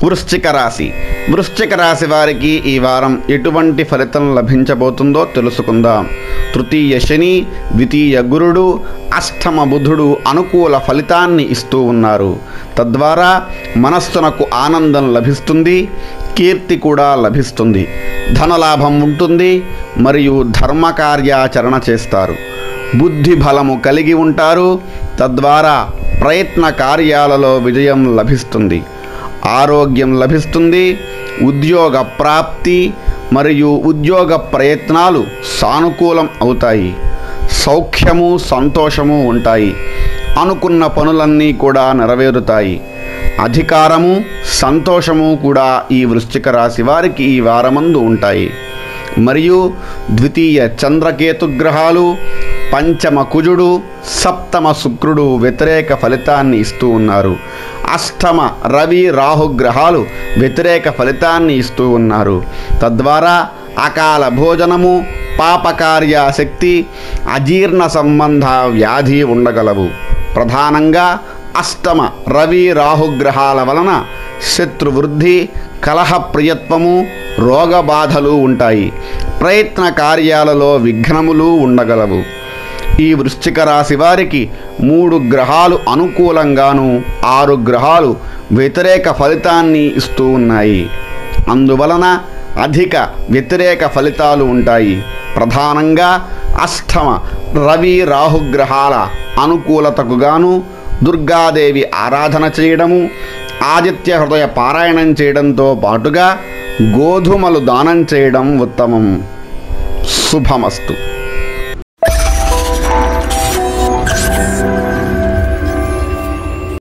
వృశ్చిక రాశి వృశ్చిక రాశి వారికి ఈ వారం ఎటువంటి ఫలితం లభించబోతుందో తెలుసుకుందాం తృతీయ శని ద్వితీయ గురుడు అష్టమ బుధుడు అనుకూల ఫలితాన్ని ఇస్తూ ఉన్నారు తద్వారా మనస్సునకు ఆనందం లభిస్తుంది కీర్తి కూడా లభిస్తుంది ధనలాభం ఉంటుంది మరియు ధర్మ కార్యాచరణ చేస్తారు బుద్ధి బలము కలిగి ఉంటారు తద్వారా ప్రయత్న కార్యాలలో విజయం లభిస్తుంది ఆరోగ్యం లభిస్తుంది ఉద్యోగ ప్రాప్తి మరియు ఉద్యోగ ప్రయత్నాలు సానుకూలం అవుతాయి సౌఖ్యము సంతోషము ఉంటాయి అనుకున్న పనులన్నీ కూడా నెరవేరుతాయి అధికారము సంతోషము కూడా ఈ వృశ్చిక రాశి వారికి ఈ వారమందు ఉంటాయి మరియు ద్వితీయ చంద్రకేతు గ్రహాలు పంచమ కుజుడు సప్తమ శుక్రుడు వ్యతిరేక ఫలితాన్ని ఇస్తూ ఉన్నారు అష్టమ రవి రాహు గ్రహాలు వ్యతిరేక ఫలితాన్ని ఇస్తూ ఉన్నారు తద్వారా అకాల భోజనము పాపకార్యాశక్తి అజీర్ణ సంబంధ వ్యాధి ఉండగలవు ప్రధానంగా అష్టమ రవి రాహుగ్రహాల వలన శత్రువృద్ధి కలహ ప్రియత్వము రోగబాధలు ఉంటాయి ప్రయత్న కార్యాలలో విఘ్నములు ఉండగలవు ఈ వృశ్చిక రాశి వారికి మూడు గ్రహాలు అనుకూలంగాను ఆరు గ్రహాలు వ్యతిరేక ఫలితాన్ని ఇస్తూ ఉన్నాయి అందువలన అధిక వ్యతిరేక ఫలితాలు ఉంటాయి ప్రధానంగా అష్టమ రవి రాహుగ్రహాల అనుకూలతకు గాను దుర్గాదేవి ఆరాధన చేయడము ఆదిత్య హృదయ పారాయణం చేయడంతో పాటుగా గోధుమలు దానం చేయడం ఉత్తమం శుభమస్తు